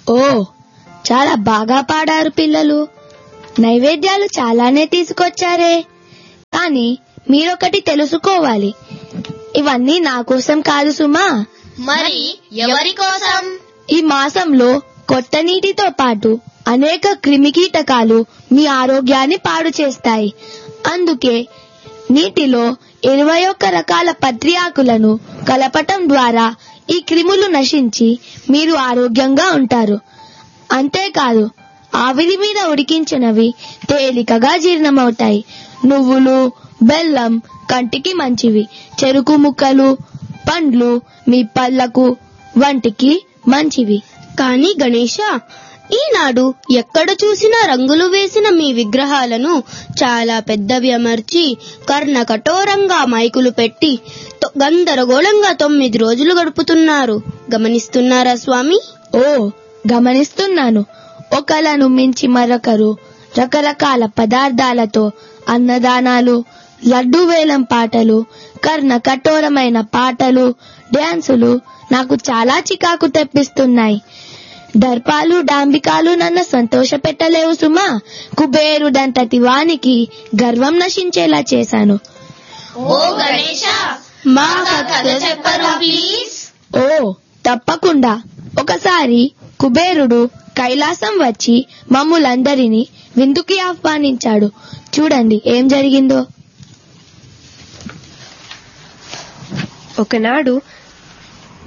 ఓ చాలా బాగా పాడారు పిల్లలు నైవేద్యాలు చాలానే తీసుకొచ్చారే కానీ మీరొకటి తెలుసుకోవాలి ఇవన్నీ నా కోసం కాదు సుమా మరి ఎవరి కోసం ఈ మాసంలో కొత్త నీటితో పాటు అనేక క్రిమికీటకాలు మీ ఆరోగ్యాన్ని పాడు చేస్తాయి అందుకే నీటిలో ఇరవై ఒక్క రకాల పత్రి ఆకులను కలపటం ద్వారా ఈ క్రిములు నశించి మీరు ఆరోగ్యంగా ఉంటారు అంతేకాదు ఆవిరి మీద ఉడికించినవి తేలికగా జీర్ణమవుతాయి నువ్వులు బెల్లం కంటికి మంచివి చెరుకు ముక్కలు పండ్లు మీ పళ్ళకు వంటికి మంచివి కానీ గణేష ఈనాడు ఎక్కడ చూసినా రంగులు వేసిన మీ విగ్రహాలను చాలా పెద్దవి అమర్చి కర్ణ కఠోరంగా మైకులు పెట్టి తొ- గందరగోళంగా తొమ్మిది రోజులు గడుపుతున్నారు గమనిస్తున్నారా స్వామి ఓ గమనిస్తున్నాను ఒకలను మించి మరొకరు రకరకాల పదార్థాలతో అన్నదానాలు లడ్డు వేలం పాటలు కర్ణ కఠోరమైన పాటలు డ్యాన్సులు నాకు చాలా చికాకు తెప్పిస్తున్నాయి దర్పాలు డాంబికాలు నన్ను సంతోషపెట్టలేవు సుమా కుబేరుడంతటి వానికి గర్వం నశించేలా చేశాను ఓ గణేష మా కథ చెప్పరు ప్లీజ్ ఓ తప్పకుండా ఒకసారి కుబేరుడు కైలాసం వచ్చి మమ్ములందరినీ విందుకి ఆహ్వానించాడు చూడండి ఏం జరిగిందో ఒకనాడు